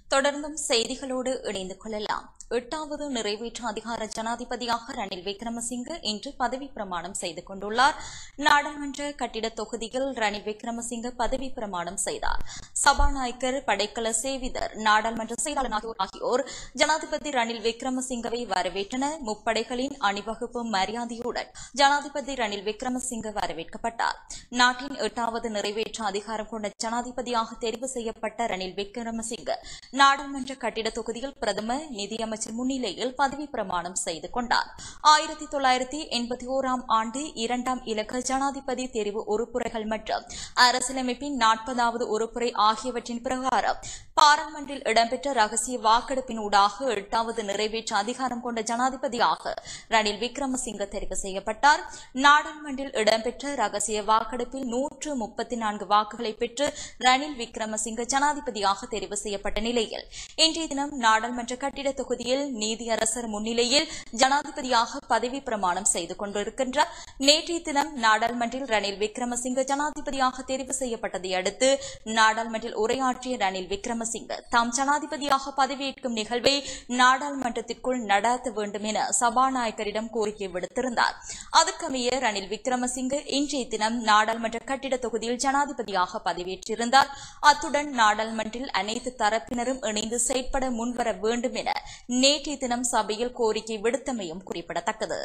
தொடர்ந்தும் செய்திகளோடு இணைந்து கொள்ளலாம் எட்டாவது நிறைவேற்று அதிகார ஜனாதிபதியாக ரணில் விக்ரமசிங்கே இன்று பதவி பிரமாணம் செய்து கொண்டுள்ளார் நாடாளுமன்ற கட்டிட தொகுதியில் ரணில் விக்ரமசிங்கே பதவி பிரமாணம் செய்தார் சபாநாயகர் படைக்கல சேவிதர் நாடாளுமன்ற செயலாளர் ஆகியோர் ஆகியோர் ஜனாதிபதி ரணில் விக்ரமசிங்கவை வரவேற்றனர் முப்படைகளின் அணிவகுப்பு மரியாதையுடன் ஜனாதிபதி ரணில் விக்ரமசிங்கே வரவேற்கப்பட்டார் நாட்டின் எட்டாவது நிறைவேற்று அதிகாரம் கொண்ட ஜனாதிபதியாக தெரிவு செய்யப்பட்ட ரணில் விக்ரமசிங்கே நாடாளுமன்ற கட்டிட தொகுதியில் பிரதமர் நிதியமைச்சர் முன்னிலையில் பதவி பிரமாணம் செய்து கொண்டார் ஆயிரத்தி தொள்ளாயிரத்தி எண்பத்தி ஓராம் ஆண்டு இரண்டாம் இலக்க ஜனாதிபதி தெரிவு உறுப்புரைகள் மற்றும் அரசியலமைப்பின் நாற்பதாவது உறுப்புரை ஆகியவற்றின் பிரகாரம் பாராளுமன்றில் இடம்பெற்ற ரகசிய வாக்கெடுப்பினூடாக எட்டாவது நிறைவேற்று அதிகாரம் கொண்ட ஜனாதிபதியாக ரணில் விக்ரமசிங்க தெரிவு செய்யப்பட்டார் நாடாளுமன்றில் இடம்பெற்ற ரகசிய வாக்கெடுப்பில் நூற்று முப்பத்தி நான்கு வாக்குகளை பெற்று ரணில் விக்ரமசிங்க ஜனாதிபதியாக தெரிவு செய்யப்பட்ட நிலையில் இன்றைய தினம் நாடாளுமன்ற கட்டிட தொகுதியில் நீதியரசர் முன்னிலையில் ஜனாதிபதியாக பதவி பிரமாணம் செய்து கொண்டிருக்கின்றார் நேற்றைய தினம் நாடாளுமன்றில் ரணில் விக்ரமசிங்க ஜனாதிபதியாக தெரிவு செய்யப்பட்டதை அடுத்து நாடாளுமன்றில் உரையாற்றிய ரணில் விக்ரமசிங்க தாம் ஜனாதிபதியாக பதவியேற்கும் நிகழ்வை நாடாளுமன்றத்திற்குள் நடாத்த வேண்டும் என சபாநாயகரிடம் கோரிக்கை விடுத்திருந்தார் அதற்கமைய ரணில் விக்ரமசிங்கே இன்றைய தினம் நாடாளுமன்ற கட்டிட தொகுதியில் ஜனாதிபதியாக பதவியேற்றிருந்தார் அத்துடன் நாடாளுமன்றில் அனைத்து தரப்பினரும் இணைந்து செயற்பட முன்வர வேண்டும் என நேற்றைய தினம் சபையில் கோரிக்கை விடுத்தமையும் குறிப்பிடத்தக்கது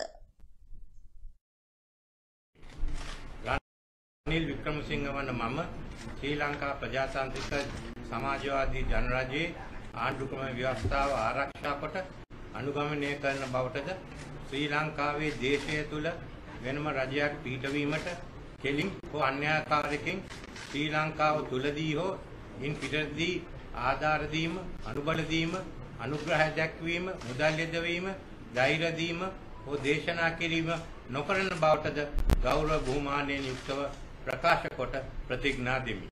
රනිල් වික්‍රමසිංහ වන මම ශ්‍රී ලංකා ප්‍රජාතාන්ත්‍රික සමාජවාදී ජනරජයේ ආණ්ඩුක්‍රම ව්‍යවස්ථාව ආරක්ෂා කොට අනුගමනය කරන බවටද ශ්‍රී ලංකාවේ දේශය තුළ වෙනම රජයක් පිහිටවීමට කෙලින් හෝ අන්‍යාකාරකින් ශ්‍රී ලංකාව තුළදී හෝ ඉන් පිටදී ආධාර දීම අනුබල දීම අනුග්‍රහය දැක්වීම මුදල් යෙදවීම ධෛර්ය දීම හෝ දේශනා කිරීම නොකරන බවටද ගෞරව බහුමානයෙන් යුක්තව ප්‍රකාශ කොට ප්‍රතිඥා දෙමි.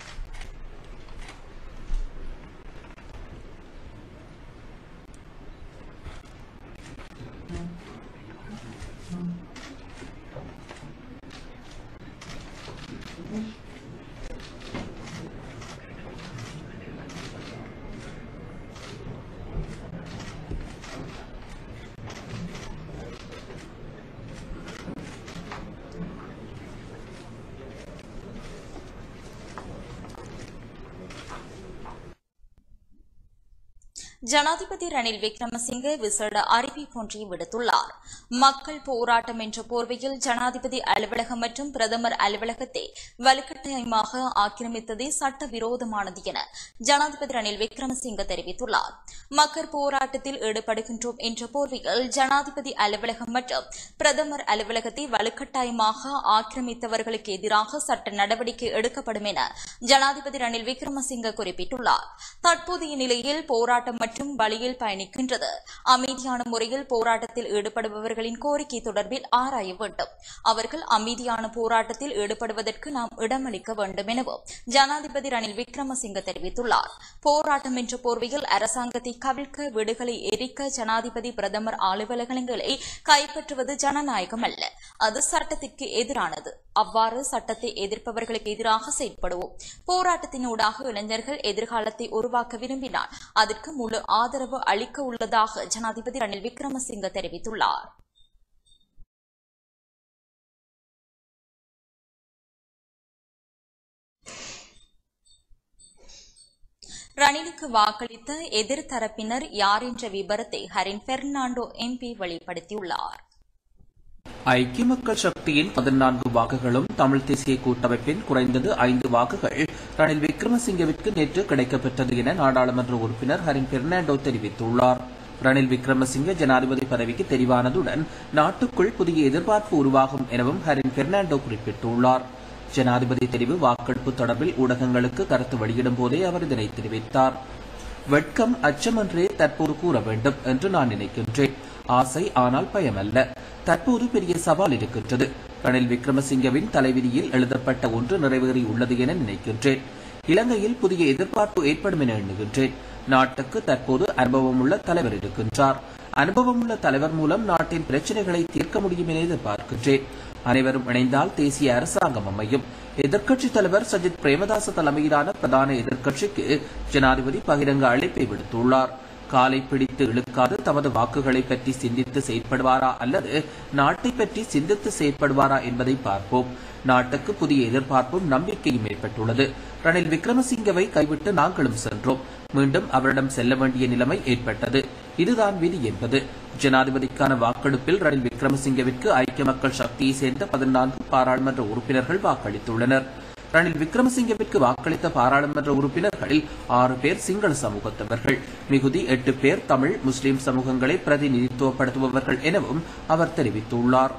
ஜனாதிபதி ரணில் விக்ரமசிங்கே விசேட அறிவிப்பொன்றை விடுத்துள்ளார் மக்கள் போராட்டம் என்ற போர்வையில் ஜனாதிபதி அலுவலகம் மற்றும் பிரதமர் அலுவலகத்தை வலுக்கட்டாயமாக ஆக்கிரமித்ததே சட்டவிரோதமானது என ஜனாதிபதி ரணில் விக்ரமசிங்கே தெரிவித்துள்ளார் மக்கள் போராட்டத்தில் ஈடுபடுகின்றோம் என்ற போர்வையில் ஜனாதிபதி அலுவலகம் மற்றும் பிரதமர் அலுவலகத்தை வலுக்கட்டாயமாக ஆக்கிரமித்தவர்களுக்கு எதிராக சட்ட நடவடிக்கை எடுக்கப்படும் என ஜனாதிபதி ரணில் விக்ரமசிங்கே குறிப்பிட்டுள்ளார் தற்போதைய நிலையில் போராட்டம் மற்றும் வழியில் பயணிக்கின்றது அமைதியான முறையில் போராட்டத்தில் ஈடுபடுபவர்களின் கோரிக்கை தொடர்பில் ஆராய வேண்டும் அவர்கள் அமைதியான போராட்டத்தில் ஈடுபடுவதற்கு நாம் இடமளிக்க வேண்டும் எனவும் ஜனாதிபதி ரணில் விக்ரமசிங்க தெரிவித்துள்ளார் போராட்டம் என்ற போர்வையில் அரசாங்கத்தை கவிழ்க்க வீடுகளை எரிக்க ஜனாதிபதி பிரதமர் அலுவலகங்களை கைப்பற்றுவது ஜனநாயகம் அல்ல அது சட்டத்திற்கு எதிரானது அவ்வாறு சட்டத்தை எதிர்ப்பவர்களுக்கு எதிராக செயல்படுவோம் போராட்டத்தினூடாக இளைஞர்கள் எதிர்காலத்தை உருவாக்க விரும்பினால் அதற்கு முழு ஆதரவு அளிக்க உள்ளதாக ஜனாதிபதி ரணில் விக்ரமசிங்க தெரிவித்துள்ளார் ரணிலுக்கு வாக்களித்த எதிர்த்தரப்பினர் யார் என்ற விபரத்தை ஹரின் பெர்னாண்டோ எம்பி வெளிப்படுத்தியுள்ளார் ஐக்கிய மக்கள் சக்தியின் பதினான்கு வாக்குகளும் தமிழ் தேசிய கூட்டமைப்பின் குறைந்தது ஐந்து வாக்குகள் ரணில் விக்ரமசிங்கவிற்கு நேற்று கிடைக்கப்பெற்றது என நாடாளுமன்ற உறுப்பினர் ஹரின் பெர்னாண்டோ தெரிவித்துள்ளார் ரணில் விக்ரமசிங்க ஜனாதிபதி பதவிக்கு தெரிவானதுடன் நாட்டுக்குள் புதிய எதிர்பார்ப்பு உருவாகும் எனவும் ஹரின் பெர்னாண்டோ குறிப்பிட்டுள்ளார் ஜனாதிபதி தெரிவு வாக்கெடுப்பு தொடர்பில் ஊடகங்களுக்கு கருத்து வெளியிடும் போதே அவர் இதனை தெரிவித்தார் வெட்கம் அச்சமன்றே தற்போது கூற வேண்டும் என்று நான் நினைக்கின்றேன் ஆசை ஆனால் பயமல்ல தற்போது பெரிய சவால் இருக்கின்றது ரணில் விக்ரமசிங்கவின் தலைவிதியில் எழுதப்பட்ட ஒன்று நிறைவேறி உள்ளது என நினைக்கின்றேன் இலங்கையில் புதிய எதிர்பார்ப்பு ஏற்படும் என எண்ணுகின்றேன் நாட்டுக்கு தற்போது அனுபவமுள்ள தலைவர் இருக்கின்றார் அனுபவமுள்ள தலைவர் மூலம் நாட்டின் பிரச்சனைகளை தீர்க்க முடியும் என எதிர்பார்க்கின்றேன் அனைவரும் இணைந்தால் தேசிய அரசாங்கம் அமையும் எதிர்க்கட்சித் தலைவர் சஜித் பிரேமதாச தலைமையிலான பிரதான எதிர்க்கட்சிக்கு ஜனாதிபதி பகிரங்க அழைப்பை விடுத்துள்ளார் காலை பிடித்து இழுக்காது தமது வாக்குகளை பற்றி சிந்தித்து செயற்படுவாரா அல்லது நாட்டை பற்றி சிந்தித்து செயற்படுவாரா என்பதை பார்ப்போம் நாட்டுக்கு புதிய எதிர்பார்ப்பும் நம்பிக்கையும் ஏற்பட்டுள்ளது ரணில் விக்ரமசிங்கவை கைவிட்டு நாங்களும் சென்றோம் மீண்டும் அவரிடம் செல்ல வேண்டிய நிலைமை ஏற்பட்டது இதுதான் விதி என்பது ஜனாதிபதிக்கான வாக்கெடுப்பில் ரணில் விக்ரமசிங்கவிற்கு ஐக்கிய மக்கள் சக்தியை சேர்ந்த பதினான்கு பாராளுமன்ற உறுப்பினர்கள் வாக்களித்துள்ளனர் ரணில் விக்ரமசிங்கவிற்கு வாக்களித்த பாராளுமன்ற உறுப்பினர்களில் ஆறு பேர் சிங்கள சமூகத்தவர்கள் மிகுதி எட்டு பேர் தமிழ் முஸ்லிம் சமூகங்களை பிரதிநிதித்துவப்படுத்துபவர்கள் எனவும் அவர் தெரிவித்துள்ளார்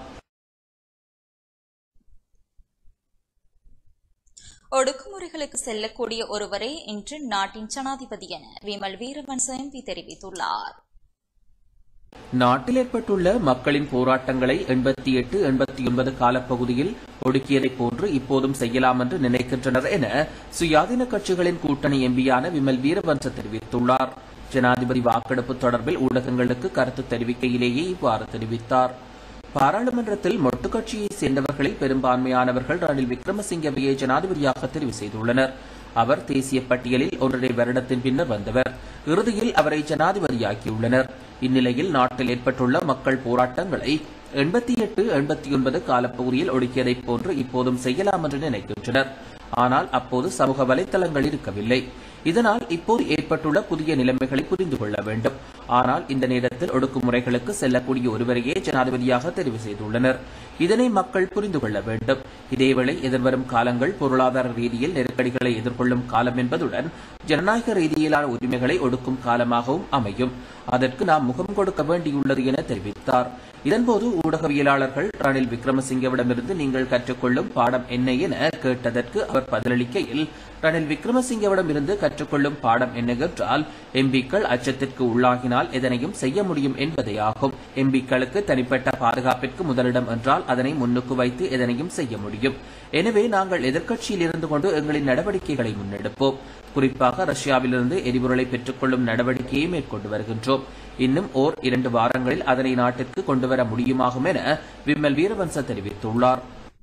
ஒடுக்குமுறைகளுக்கு செல்லக்கூடிய ஒருவரே இன்று நாட்டின் ஜனாதிபதி என விமல் வீரவன்ச எம்பி தெரிவித்துள்ளார் நாட்டில் ஏற்பட்டுள்ள மக்களின் போராட்டங்களை எண்பத்தி எட்டு எண்பத்தி ஒன்பது காலப்பகுதியில் ஒடுக்கியதைப் போன்று இப்போதும் செய்யலாம் என்று நினைக்கின்றனர் என சுயாதீன கட்சிகளின் கூட்டணி எம்பியான விமல் வீரவன்ச தெரிவித்துள்ளார் ஜனாதிபதி வாக்கெடுப்பு தொடர்பில் ஊடகங்களுக்கு கருத்து தெரிவிக்கையிலேயே இவ்வாறு தெரிவித்தார் பாராளுமன்றத்தில் மொட்டு கட்சியை சேர்ந்தவர்களில் பெரும்பான்மையானவர்கள் ரணில் விக்ரமசிங்கவையை ஜனாதிபதியாக தெரிவு செய்துள்ளனர் அவர் தேசிய பட்டியலில் ஒன்றரை வருடத்தின் பின்னர் வந்தவர் இறுதியில் அவரை ஜனாதிபதியாக்கியுள்ளனர் இந்நிலையில் நாட்டில் ஏற்பட்டுள்ள மக்கள் போராட்டங்களை எண்பத்தி எட்டு எண்பத்தி ஒன்பது காலப்பகுதியில் ஒடுக்கியதைப் போன்று இப்போதும் செய்யலாம் என்று நினைக்கின்றனர் ஆனால் அப்போது சமூக வலைதளங்கள் இருக்கவில்லை இதனால் இப்போது ஏற்பட்டுள்ள புதிய நிலைமைகளை புரிந்து கொள்ள வேண்டும் ஆனால் இந்த நேரத்தில் ஒடுக்குமுறைகளுக்கு செல்லக்கூடிய ஒருவரையே ஜனாதிபதியாக தெரிவு செய்துள்ளனர் இதனை மக்கள் புரிந்து கொள்ள வேண்டும் இதேவேளை எதிர்வரும் காலங்கள் பொருளாதார ரீதியில் நெருக்கடிகளை எதிர்கொள்ளும் காலம் என்பதுடன் ஜனநாயக ரீதியிலான உரிமைகளை ஒடுக்கும் காலமாகவும் அமையும் அதற்கு நாம் முகம் கொடுக்க வேண்டியுள்ளது என தெரிவித்தார் இதன்போது ஊடகவியலாளர்கள் ரணில் விக்ரமசிங்கவிடமிருந்து நீங்கள் கற்றுக்கொள்ளும் பாடம் என்ன என கேட்டதற்கு அவர் பதிலளிக்கையில் ரணில் விக்ரமசிங்கவிடமிருந்து கற்றுக்கொள்ளும் பாடம் என்னவென்றால் எம்பிக்கள் அச்சத்திற்கு உள்ளாகினால் எதனையும் செய்ய முடியும் என்பதேயாகும் எம்பிக்களுக்கு தனிப்பட்ட பாதுகாப்பிற்கு முதலிடம் என்றால் அதனை முன்னுக்கு வைத்து எதனையும் செய்ய முடியும் எனவே நாங்கள் எதிர்க்கட்சியில் இருந்து கொண்டு எங்களின் நடவடிக்கைகளை முன்னெடுப்போம் குறிப்பாக ரஷ்யாவிலிருந்து எரிபொருளை பெற்றுக்கொள்ளும் நடவடிக்கையை மேற்கொண்டு வருகின்றோம் இன்னும் ஓர் இரண்டு வாரங்களில் அதனை நாட்டிற்கு கொண்டுவர முடியுமாகும் என விமல் வீரவன்ச தெரிவித்துள்ளார்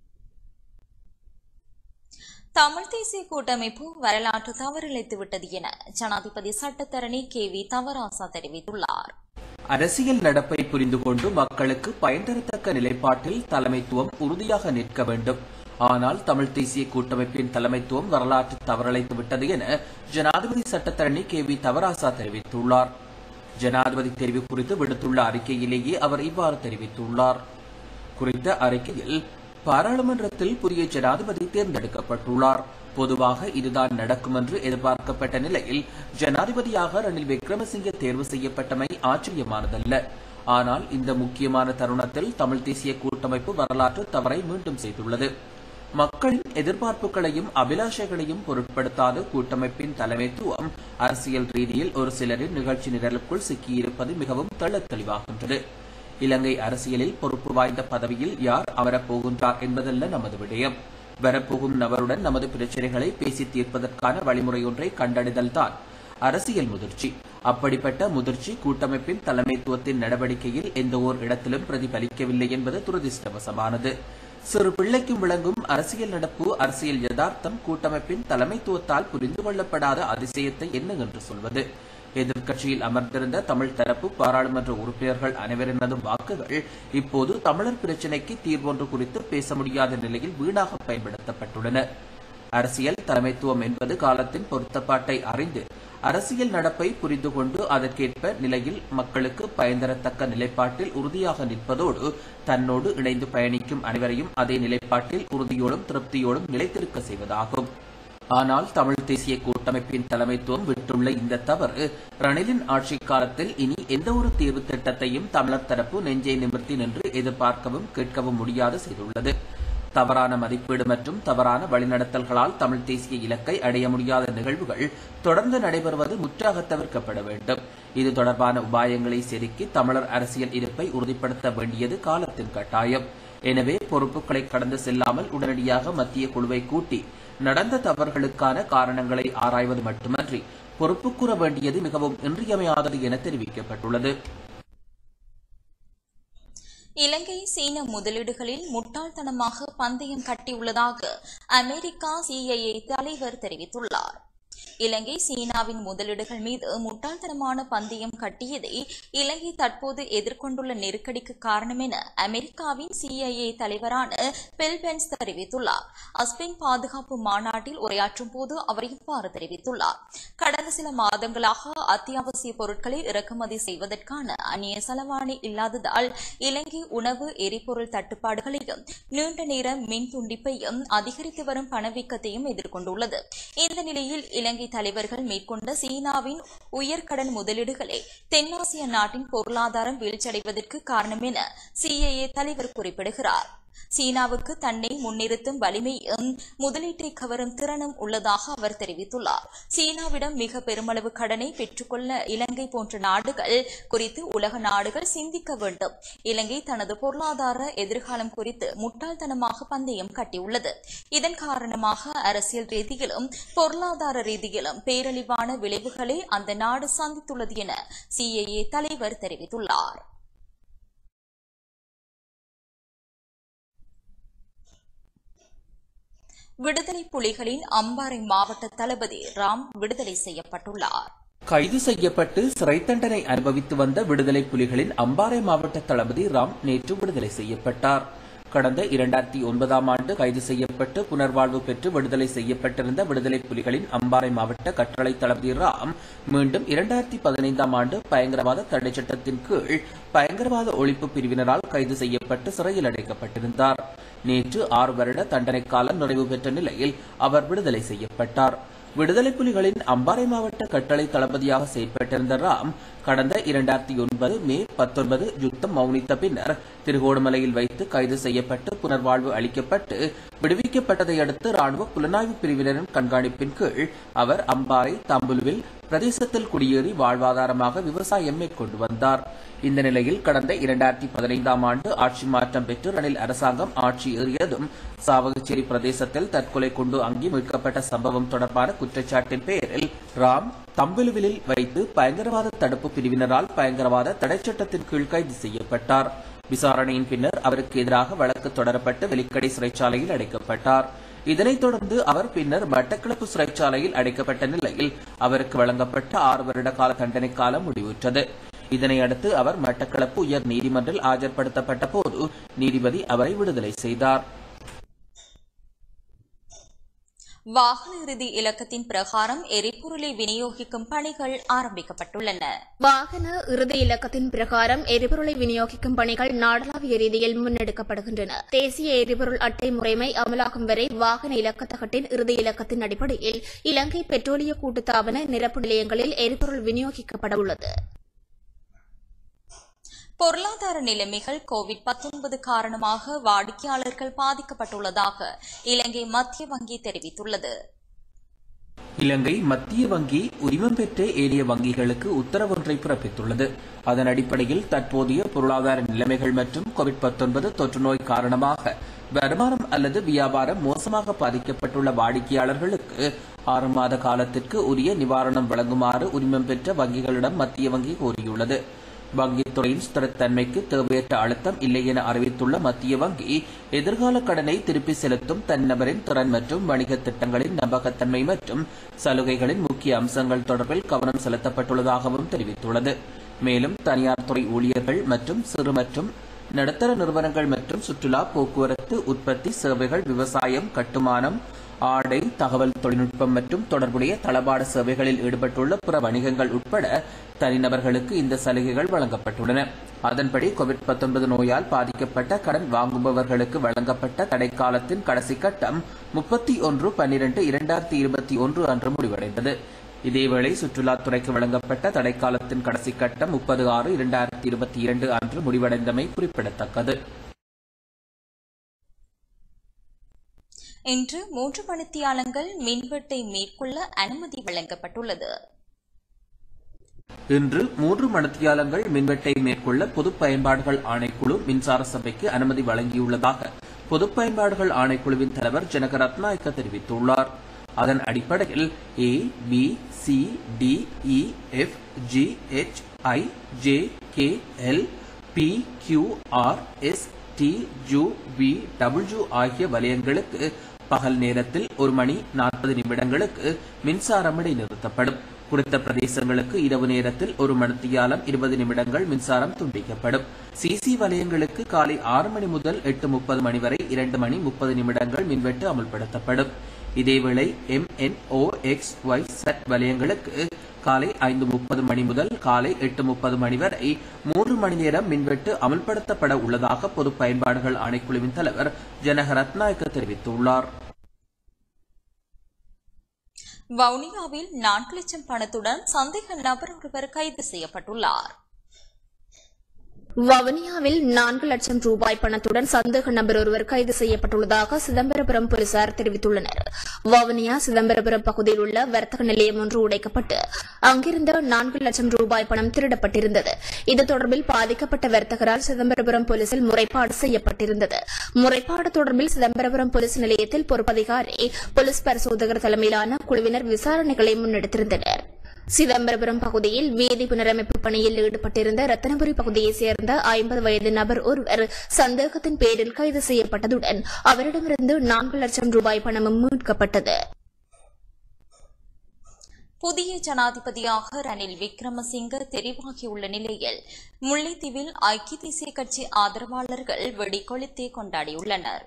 தமிழ் தேசிய கூட்டமைப்பு வரலாற்று தவறிழைத்து விட்டது என ஜனாதிபதி சட்டத்தரணி கே வி தவராசா தெரிவித்துள்ளார் அரசியல் நடப்பை புரிந்து கொண்டு மக்களுக்கு பயன் தரத்தக்க நிலைப்பாட்டில் தலைமைத்துவம் உறுதியாக நிற்க வேண்டும் ஆனால் தமிழ் தேசிய கூட்டமைப்பின் தலைமைத்துவம் வரலாற்று தவறழைத்து விட்டது என ஜனாதிபதி சட்டத்தரணி கே வி தவராசா தெரிவித்துள்ளார் ஜனாதிபதி தெரிவு குறித்து விடுத்துள்ள அறிக்கையிலேயே அவர் இவ்வாறு தெரிவித்துள்ளார் குறித்த அறிக்கையில் பாராளுமன்றத்தில் புதிய ஜனாதிபதி தேர்ந்தெடுக்கப்பட்டுள்ளார் பொதுவாக இதுதான் நடக்கும் என்று எதிர்பார்க்கப்பட்ட நிலையில் ஜனாதிபதியாக ரணில் விக்ரமசிங்கே தேர்வு செய்யப்பட்டமை ஆச்சரியமானதல்ல ஆனால் இந்த முக்கியமான தருணத்தில் தமிழ் தேசிய கூட்டமைப்பு வரலாற்று தவறை மீண்டும் செய்துள்ளது மக்களின் எதிர்பார்ப்புகளையும் அபிலாஷைகளையும் பொருட்படுத்தாத கூட்டமைப்பின் தலைமைத்துவம் அரசியல் ரீதியில் ஒரு சிலரின் நிகழ்ச்சி நிரலுக்குள் சிக்கியிருப்பது மிகவும் தெள்ளத் தெளிவாகின்றது இலங்கை அரசியலில் பொறுப்பு வாய்ந்த பதவியில் யார் அமரப் போகின்றார் என்பதல்ல நமது விடயம் வரப்போகும் நபருடன் நமது பிரச்சனைகளை பேசி தீர்ப்பதற்கான வழிமுறை ஒன்றை கண்டறிதல்தான் அரசியல் முதிர்ச்சி அப்படிப்பட்ட முதிர்ச்சி கூட்டமைப்பின் தலைமைத்துவத்தின் நடவடிக்கையில் எந்த ஓர் இடத்திலும் பிரதிபலிக்கவில்லை என்பது துரதிர்ஷ்டவசமானது சிறு பிள்ளைக்கும் விளங்கும் அரசியல் நடப்பு அரசியல் யதார்த்தம் கூட்டமைப்பின் தலைமைத்துவத்தால் புரிந்து கொள்ளப்படாத அதிசயத்தை என்ன என்று சொல்வது எதிர்க்கட்சியில் அமர்ந்திருந்த தமிழ் தரப்பு பாராளுமன்ற உறுப்பினர்கள் அனைவரினதும் வாக்குகள் இப்போது தமிழர் பிரச்சினைக்கு தீர்வொன்று குறித்து பேச முடியாத நிலையில் வீணாக பயன்படுத்தப்பட்டுள்ளன அரசியல் தலைமைத்துவம் என்பது காலத்தின் பொருத்தப்பாட்டை அறிந்து அரசியல் நடப்பை புரிந்து கொண்டு அதற்கேற்ப நிலையில் மக்களுக்கு பயன்தரத்தக்க நிலைப்பாட்டில் உறுதியாக நிற்பதோடு தன்னோடு இணைந்து பயணிக்கும் அனைவரையும் அதே நிலைப்பாட்டில் உறுதியோடும் திருப்தியோடும் நிலைத்திருக்க செய்வதாகும் ஆனால் தமிழ் தேசிய கூட்டமைப்பின் தலைமைத்துவம் விட்டுள்ள இந்த தவறு ரணிலின் ஆட்சி காலத்தில் இனி எந்த ஒரு தீர்வு திட்டத்தையும் தமிழர் தரப்பு நெஞ்சை நிமிர்த்தி நின்று எதிர்பார்க்கவும் கேட்கவும் முடியாது செய்துள்ளது தவறான மதிப்பீடு மற்றும் தவறான வழிநடத்தல்களால் தமிழ் தேசிய இலக்கை அடைய முடியாத நிகழ்வுகள் தொடர்ந்து நடைபெறுவது முற்றாக தவிர்க்கப்பட வேண்டும் இது தொடர்பான உபாயங்களை செதுக்கி தமிழர் அரசியல் இருப்பை உறுதிப்படுத்த வேண்டியது காலத்தின் கட்டாயம் எனவே பொறுப்புகளை கடந்து செல்லாமல் உடனடியாக மத்திய குழுவை கூட்டி நடந்த தவறுகளுக்கான காரணங்களை ஆராய்வது மட்டுமன்றி பொறுப்பு கூற வேண்டியது மிகவும் இன்றியமையாதது என தெரிவிக்கப்பட்டுள்ளது இலங்கை சீன முதலீடுகளில் முட்டாள்தனமாக பந்தயம் கட்டியுள்ளதாக அமெரிக்கா சிஐஏ தலைவர் தெரிவித்துள்ளார் இலங்கை சீனாவின் முதலீடுகள் மீது முட்டாள்தனமான பந்தயம் கட்டியதே இலங்கை தற்போது எதிர்கொண்டுள்ள நெருக்கடிக்கு காரணம் என அமெரிக்காவின் சிஐஏ தலைவரான பில் பென்ஸ் தெரிவித்துள்ளார் அஸ்பெயின் பாதுகாப்பு மாநாட்டில் உரையாற்றும் போது அவர் இவ்வாறு தெரிவித்துள்ளார் கடந்த சில மாதங்களாக அத்தியாவசிய பொருட்களை இறக்குமதி செய்வதற்கான அந்நிய செலவாணி இல்லாததால் இலங்கை உணவு எரிபொருள் தட்டுப்பாடுகளையும் நீண்ட நேர மின் துண்டிப்பையும் அதிகரித்து வரும் பணவீக்கத்தையும் எதிர்கொண்டுள்ளது இந்த நிலையில் இலங்கை தலைவர்கள் மேற்கொண்ட சீனாவின் உயர்கடன் முதலீடுகளே தென்னாசிய நாட்டின் பொருளாதாரம் வீழ்ச்சியடைவதற்கு காரணம் என சிஐஏ தலைவர் குறிப்பிடுகிறார் சீனாவுக்கு தன்னை முன்னிறுத்தும் வலிமையும் முதலீட்டை கவரும் திறனும் உள்ளதாக அவர் தெரிவித்துள்ளார் சீனாவிடம் மிக பெருமளவு கடனை பெற்றுக்கொள்ள இலங்கை போன்ற நாடுகள் குறித்து உலக நாடுகள் சிந்திக்க வேண்டும் இலங்கை தனது பொருளாதார எதிர்காலம் குறித்து முட்டாள்தனமாக பந்தயம் கட்டியுள்ளது இதன் காரணமாக அரசியல் ரீதியிலும் பொருளாதார ரீதியிலும் பேரழிவான விளைவுகளை அந்த நாடு சந்தித்துள்ளது என சிஐஏ தலைவர் தெரிவித்துள்ளார் விடுதலை புலிகளின் அம்பாறை மாவட்ட தளபதி ராம் விடுதலை செய்யப்பட்டுள்ளார் கைது செய்யப்பட்டு சிறை தண்டனை அனுபவித்து வந்த விடுதலை புலிகளின் அம்பாறை மாவட்ட தளபதி ராம் நேற்று விடுதலை செய்யப்பட்டார் கடந்த இரண்டாயிரத்தி ஒன்பதாம் ஆண்டு கைது செய்யப்பட்டு புனர்வாழ்வு பெற்று விடுதலை செய்யப்பட்டிருந்த விடுதலை புலிகளின் அம்பாறை மாவட்ட கட்டளை தளபதி ராம் மீண்டும் இரண்டாயிரத்தி பதினைந்தாம் ஆண்டு பயங்கரவாத தடை சட்டத்தின் கீழ் பயங்கரவாத ஒழிப்பு பிரிவினரால் கைது செய்யப்பட்டு சிறையில் அடைக்கப்பட்டிருந்தார் நேற்று ஆறு வருட தண்டனை காலம் நிறைவு பெற்ற நிலையில் அவர் விடுதலை செய்யப்பட்டார் விடுதலை புலிகளின் அம்பாறை மாவட்ட கட்டளை தளபதியாக செயற்பட்டிருந்த ராம் கடந்த இரண்டாயிரத்தி ஒன்பது மே பத்தொன்பது யுத்தம் மௌனித்த பின்னர் திருகோணமலையில் வைத்து கைது செய்யப்பட்டு புனர்வாழ்வு அளிக்கப்பட்டு விடுவிக்கப்பட்டதை அடுத்து ராணுவ புலனாய்வு பிரிவினரின் கண்காணிப்பின் கீழ் அவர் அம்பாறை தம்புலுவில் பிரதேசத்தில் குடியேறி வாழ்வாதாரமாக விவசாயம் மேற்கொண்டு வந்தார் இந்த நிலையில் கடந்த இரண்டாயிரத்தி பதினைந்தாம் ஆண்டு ஆட்சி மாற்றம் பெற்று ரணில் அரசாங்கம் ஆட்சி ஏறியதும் சாவகச்சேரி பிரதேசத்தில் தற்கொலை கொண்டு அங்கி மீட்கப்பட்ட சம்பவம் தொடர்பான குற்றச்சாட்டின் பெயரில் ராம் தம்பிலுவிலில் வைத்து பயங்கரவாத தடுப்பு பிரிவினரால் பயங்கரவாத தடை சட்டத்தின் கீழ் கைது செய்யப்பட்டார் விசாரணையின் பின்னர் அவருக்கு எதிராக வழக்கு தொடரப்பட்டு வெலிக்கடை சிறைச்சாலையில் அடைக்கப்பட்டார் இதனைத் தொடர்ந்து அவர் பின்னர் மட்டக்களப்பு சிறைச்சாலையில் அடைக்கப்பட்ட நிலையில் அவருக்கு வழங்கப்பட்ட ஆறு வருட கால தண்டனை காலம் முடிவுற்றது இதனையடுத்து அவர் மட்டக்களப்பு உயர் நீதிமன்றில் ஆஜர்படுத்தப்பட்ட போது நீதிபதி அவரை விடுதலை செய்தார் வாகன இறுதி இலக்கத்தின் பிரகாரம் எரிபொருளை விநியோகிக்கும் பணிகள் ஆரம்பிக்கப்பட்டுள்ளன வாகன இறுதி இலக்கத்தின் பிரகாரம் எரிபொருளை விநியோகிக்கும் பணிகள் நாடளாவிய ரீதியில் முன்னெடுக்கப்படுகின்றன தேசிய எரிபொருள் அட்டை முறைமை அமலாகும் வரை வாகன இலக்கத்தகட்டின் இறுதி இலக்கத்தின் அடிப்படையில் இலங்கை பெட்ரோலிய கூட்டுத்தாபன நிரப்பு நிலையங்களில் எரிபொருள் விநியோகிக்கப்பட உள்ளது பொருளாதார நிலைமைகள் கோவிட் 19 காரணமாக வாடிக்கையாளர்கள் பாதிக்கப்பட்டுள்ளதாக இலங்கை மத்திய வங்கி தெரிவித்துள்ளது இலங்கை மத்திய வங்கி உரிமம் பெற்ற ஏனைய வங்கிகளுக்கு உத்தரவொன்றை பிறப்பித்துள்ளது அதன் அடிப்படையில் தற்போதைய பொருளாதார நிலைமைகள் மற்றும் கோவிட் 19 தொற்று நோய் காரணமாக வருமானம் அல்லது வியாபாரம் மோசமாக பாதிக்கப்பட்டுள்ள வாடிக்கையாளர்களுக்கு ஆறு மாத காலத்திற்கு உரிய நிவாரணம் வழங்குமாறு உரிமம் பெற்ற வங்கிகளிடம் மத்திய வங்கி கோரியுள்ளது வங்கித்துறையின் ஸ்திரத்தன்மைக்கு தேவையற்ற அழுத்தம் இல்லை என அறிவித்துள்ள மத்திய வங்கி எதிர்கால கடனை திருப்பி செலுத்தும் தனிநபரின் திறன் மற்றும் வணிக திட்டங்களின் நம்பகத்தன்மை மற்றும் சலுகைகளின் முக்கிய அம்சங்கள் தொடர்பில் கவனம் செலுத்தப்பட்டுள்ளதாகவும் தெரிவித்துள்ளது மேலும் தனியார் துறை ஊழியர்கள் மற்றும் சிறு மற்றும் நடுத்தர நிறுவனங்கள் மற்றும் சுற்றுலா போக்குவரத்து உற்பத்தி சேவைகள் விவசாயம் கட்டுமானம் ஆடை தகவல் தொழில்நுட்பம் மற்றும் தொடர்புடைய தளபாட சேவைகளில் ஈடுபட்டுள்ள பிற வணிகங்கள் உட்பட தனிநபர்களுக்கு இந்த சலுகைகள் வழங்கப்பட்டுள்ளன அதன்படி கோவிட் 19 நோயால் பாதிக்கப்பட்ட கடன் வாங்குபவர்களுக்கு வழங்கப்பட்ட தடைக்காலத்தின் கடைசி கட்டம் முப்பத்தி ஒன்று பன்னிரண்டு இரண்டாயிரத்தி இருபத்தி ஒன்று அன்று முடிவடைந்தது இதேவேளை சுற்றுலாத்துறைக்கு வழங்கப்பட்ட தடைக்காலத்தின் கடைசி கட்டம் முப்பது ஆறு இரண்டாயிரத்தி இருபத்தி இரண்டு அன்று முடிவடைந்தமை குறிப்பிடத்தக்கது இன்று மூன்று மணித்தியாலங்கள் மின்வெட்டை மேற்கொள்ள அனுமதி வழங்கப்பட்டுள்ளது இன்று மூன்று மணித்தியாலங்கள் மின்வெட்டை மேற்கொள்ள பொது பயன்பாடுகள் ஆணைக்குழு மின்சார சபைக்கு அனுமதி வழங்கியுள்ளதாக பொது பயன்பாடுகள் ஆணைக்குழுவின் தலைவர் ஜனக ரத்நாயக்க தெரிவித்துள்ளார் அதன் அடிப்படையில் A B C D E F G H I J K L P Q R S T U V W ஆகிய வலயங்களுக்கு பகல் நேரத்தில் ஒரு மணி நாற்பது நிமிடங்களுக்கு மின்சாரம் இடைநிறுத்தப்படும் குறித்த பிரதேசங்களுக்கு இரவு நேரத்தில் ஒரு மணித்தியாலம் இருபது நிமிடங்கள் மின்சாரம் துண்டிக்கப்படும் சிசி வலயங்களுக்கு காலை ஆறு மணி முதல் எட்டு முப்பது மணி வரை இரண்டு மணி முப்பது நிமிடங்கள் மின்வெட்டு அமல்படுத்தப்படும் இதேவேளை M N O X Y Z வலயங்களுக்கு காலை ஐந்து முப்பது மணி முதல் காலை எட்டு முப்பது மணி வரை மூன்று மணி நேரம் மின்வெட்டு அமல்படுத்தப்பட உள்ளதாக பொது பயன்பாடுகள் ஆணைக்குழுவின் தலைவர் ஜனக ரத்நாயக்க தெரிவித்துள்ளார் வவுனியாவில் நான்கு லட்சம் பணத்துடன் சந்தேக நபர் ஒருவர் கைது செய்யப்பட்டுள்ளார் வவுனியாவில் நான்கு லட்சம் ரூபாய் பணத்துடன் சந்தேக நபர் ஒருவர் கைது செய்யப்பட்டுள்ளதாக சிதம்பரபுரம் போலீசார் தெரிவித்துள்ளனர் வவுனியா சிதம்பரபுரம் பகுதியில் உள்ள வர்த்தக நிலையம் ஒன்று உடைக்கப்பட்டு அங்கிருந்த நான்கு லட்சம் ரூபாய் பணம் திருடப்பட்டிருந்தது இது தொடர்பில் பாதிக்கப்பட்ட வர்த்தகரால் சிதம்பரபுரம் போலீசில் முறைப்பாடு செய்யப்பட்டிருந்தது முறைப்பாடு தொடர்பில் சிதம்பரபுரம் போலீஸ் நிலையத்தில் பொறுப்பதிகாரி போலீஸ் பரிசோதகர் தலைமையிலான குழுவினர் விசாரணைகளை முன்னெடுத்திருந்தனர் சிதம்பரபுரம் பகுதியில் வீதி புனரமைப்பு பணியில் ஈடுபட்டிருந்த ரத்தனபுரி பகுதியைச் சேர்ந்த ஐம்பது வயது நபர் ஒருவர் சந்தேகத்தின் பேரில் கைது செய்யப்பட்டதுடன் அவரிடமிருந்து நான்கு லட்சம் ரூபாய் பணமும் மீட்கப்பட்டது புதிய ஜனாதிபதியாக ரணில் விக்ரமசிங்க தெரிவாகியுள்ள நிலையில் முல்லைத்தீவில் ஐக்கிய தேசிய கட்சி ஆதரவாளர்கள் வெடிக்கொளுத்தே கொண்டாடியுள்ளனர்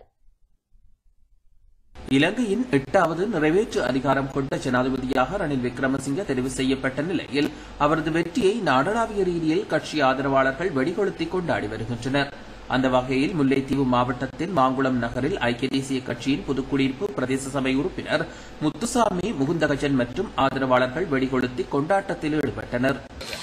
இலங்கையின் எட்டாவது நிறைவேற்று அதிகாரம் கொண்ட ஜனாதிபதியாக ரணில் விக்ரமசிங்க தெரிவு செய்யப்பட்ட நிலையில் அவரது வெற்றியை நாடளாவிய ரீதியில் கட்சி ஆதரவாளர்கள் வெடிகொளுத்தி கொண்டாடி வருகின்றனர் அந்த வகையில் முல்லைத்தீவு மாவட்டத்தின் மாங்குளம் நகரில் ஐக்கிய தேசிய கட்சியின் புதுக்குடியிருப்பு பிரதேச சபை உறுப்பினர் முத்துசாமி முகுந்தகஜன் மற்றும் ஆதரவாளர்கள் வெடிகொளுத்தி கொண்டாட்டத்தில் ஈடுபட்டனர்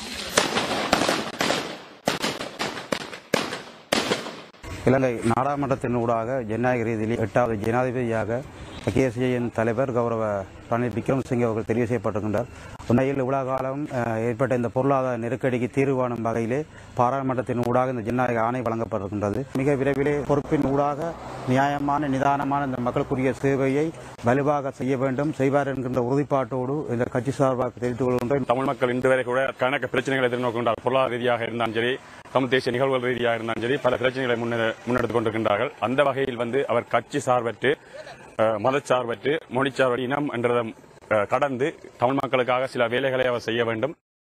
இலங்கை நாடாளுமன்றத்தின் ஊடாக ஜனநாயக ரீதியில் எட்டாவது ஜனாதிபதியாக கேசியின் தலைவர் கௌரவ ரணில் விக்ரமசிங்கே அவர்கள் தெரிவு செய்யப்பட்டிருக்கின்றார் உண்மையில் இவ்வளவு காலம் அஹ், ஏற்பட்ட இந்த பொருளாதார நெருக்கடிக்கு தீர்வு காணும் வகையிலே பாராளுமன்றத்தின் ஊடாக இந்த ஜனநாயக ஆணை வழங்கப்பட்டிருக்கின்றது மிக விரைவிலே பொறுப்பின் ஊடாக நியாயமான நிதானமான இந்த மக்களுக்குரிய சேவையை வலுவாக செய்ய வேண்டும் செய்வார் என்கின்ற உறுதிப்பாட்டோடு இந்த கட்சி சார்பாக தெரிவித்துக் கொள்கின்றேன் தமிழ் மக்கள் இன்று வரை கூட கணக்கு பிரச்சனைகளை எதிர்நோக்கின்றார் பொருளாதார ரீதியாக இருந்தாலும் சரி தமிழ் தேசிய நிகழ்வுகள் ரீதியாக இருந்தாலும் சரி பல பிரச்சனைகளை முன்னெ- முன்னெடுத்துக் கொண்டிருக்கின்றார்கள் அந்த வகையில் வந்து அவர் கட்சி சார்பற்று அஹ், மதச்சார்பற்று மொழிச்சார்பற்று இனம் என்றதை அஹ், கடந்து தமிழ் மக்களுக்காக சில வேலைகளை அவர் செய்ய வேண்டும்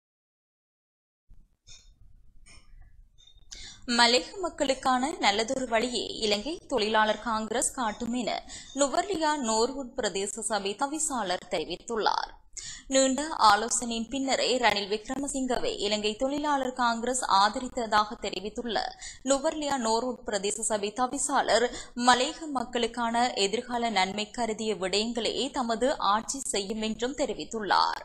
மலேக மக்களுக்கான நல்லதொரு வழியை இலங்கை தொழிலாளர் காங்கிரஸ் காட்டும் என நுவர்லியா நோர்வுட் பிரதேச சபை தவிசாளர் தெரிவித்துள்ளார் நீண்ட ஆலோசனையின் பின்னரே ரணில் விக்ரமசிங்கவை இலங்கை தொழிலாளர் காங்கிரஸ் ஆதரித்ததாக தெரிவித்துள்ள நுவர்லியா நோர்வுட் பிரதேச சபை தவிசாளர் மலேக மக்களுக்கான எதிர்கால நன்மை கருதிய விடயங்களே தமது ஆட்சி செய்யும் என்றும் தெரிவித்துள்ளார்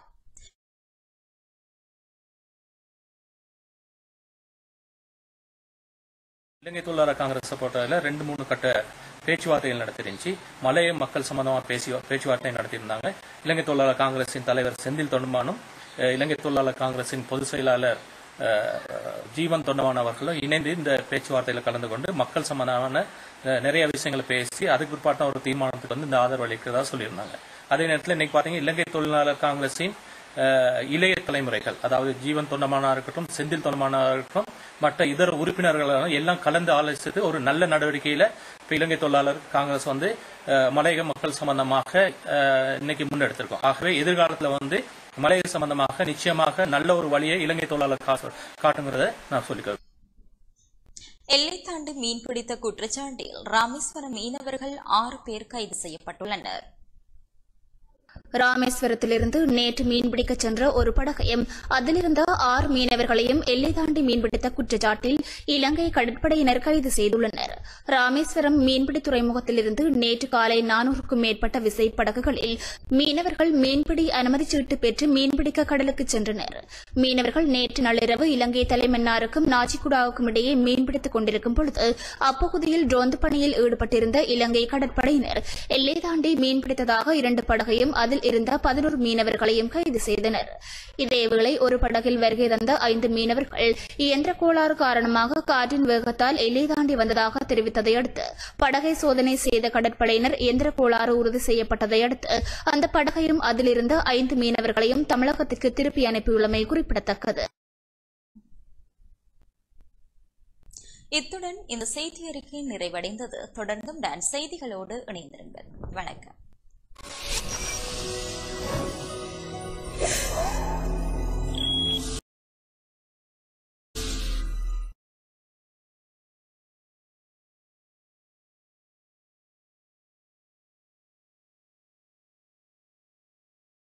இலங்கை தொழிலாளர் காங்கிரஸ் பொறுத்தவரையில ரெண்டு மூணு கட்ட பேச்சுவார்த்தைகள் நடத்திருந்துச்சு மலைய மக்கள் சம்பந்தமா பேசி பேச்சுவார்த்தை நடத்தியிருந்தாங்க இலங்கை தொழிலாளர் காங்கிரசின் தலைவர் செந்தில் தொண்டமானும் அஹ், இலங்கை தொழிலாளர் காங்கிரசின் பொதுச் செயலாளர் அஹ், ஜீவன் தொண்டமான் அவர்களும் இணைந்து இந்த பேச்சுவார்த்தையில் கலந்து கொண்டு மக்கள் சம்பந்தமான அஹ், நிறைய விஷயங்களை பேசி அதுக்கு பிற்பாட்டம் ஒரு தீர்மானத்துக்கு வந்து இந்த ஆதரவு அளிக்கிறதா சொல்லியிருந்தாங்க அதே நேரத்தில் இன்னைக்கு பாத்தீங்கன்னா இலங்கை தொழிலாளர் காங்கிரசின் அஹ், இளைய தலைமுறைகள் அதாவது ஜீவன் தொண்டமானா இருக்கட்டும் செந்தில் தொண்டமானா இருக்கட்டும் மற்ற இதர உறுப்பினர்கள் எல்லாம் கலந்து ஆலோசித்து ஒரு நல்ல நடவடிக்கையில இப்ப இலங்கை தொழிலாளர் காங்கிரஸ் வந்து அஹ், மலையக மக்கள் சம்பந்தமாக அஹ், இன்னைக்கு முன்னெடுத்திருக்கோம் ஆகவே எதிர்காலத்துல வந்து மலையக சம்பந்தமாக நிச்சயமாக நல்ல ஒரு வழியை இலங்கை தொழிலாளர் காசு- காட்டுங்கிறத நான் சொல்லிக்கிறேன் எல்லை தாண்டி மீன்பிடித்த குற்றச்சாட்டில் ராமேஸ்வரம் மீனவர்கள் ஆறு பேர் கைது செய்யப்பட்டுள்ளனர் ராமேஸ்வரத்திலிருந்து நேற்று மீன்பிடிக்க சென்ற ஒரு படகையும் அதிலிருந்த ஆறு மீனவர்களையும் எல்லை தாண்டி மீன்பிடித்த குற்றச்சாட்டில் இலங்கை கடற்படையினர் கைது செய்துள்ளனர் ராமேஸ்வரம் மீன்பிடி துறைமுகத்திலிருந்து நேற்று காலை நானூறுக்கும் மேற்பட்ட விசைப்படகுகளில் மீனவர்கள் மீன்பிடி அனுமதி சீட்டு பெற்று மீன்பிடிக்க கடலுக்கு சென்றனர் மீனவர்கள் நேற்று நள்ளிரவு இலங்கை தலைமன்னாருக்கும் நாச்சிக்குடாவுக்கும் இடையே மீன்பிடித்துக் கொண்டிருக்கும் பொழுது அப்பகுதியில் ரோந்து பணியில் ஈடுபட்டிருந்த இலங்கை கடற்படையினர் எல்லை தாண்டி மீன்பிடித்ததாக இரண்டு படகையும் அதில் இருந்த பதினோரு மீனவர்களையும் கைது செய்தனர் இதேவேளை ஒரு படகில் வருகை தந்த ஐந்து மீனவர்கள் இயந்திர கோளாறு காரணமாக காற்றின் வேகத்தால் எல்லை தாண்டி வந்ததாக தெரிவித்ததை அடுத்து படகை சோதனை செய்த கடற்படையினர் இயந்திர கோளாறு உறுதி செய்யப்பட்டதை அடுத்து அந்த படகையும் அதிலிருந்த ஐந்து மீனவர்களையும் தமிழகத்திற்கு திருப்பி அனுப்பியுள்ளமை குறிப்பிடத்தக்கது இத்துடன் இந்த செய்தி அறிக்கை நிறைவடைந்தது தொடர்ந்தும் டான் செய்திகளோடு இணைந்திருங்கள் வணக்கம்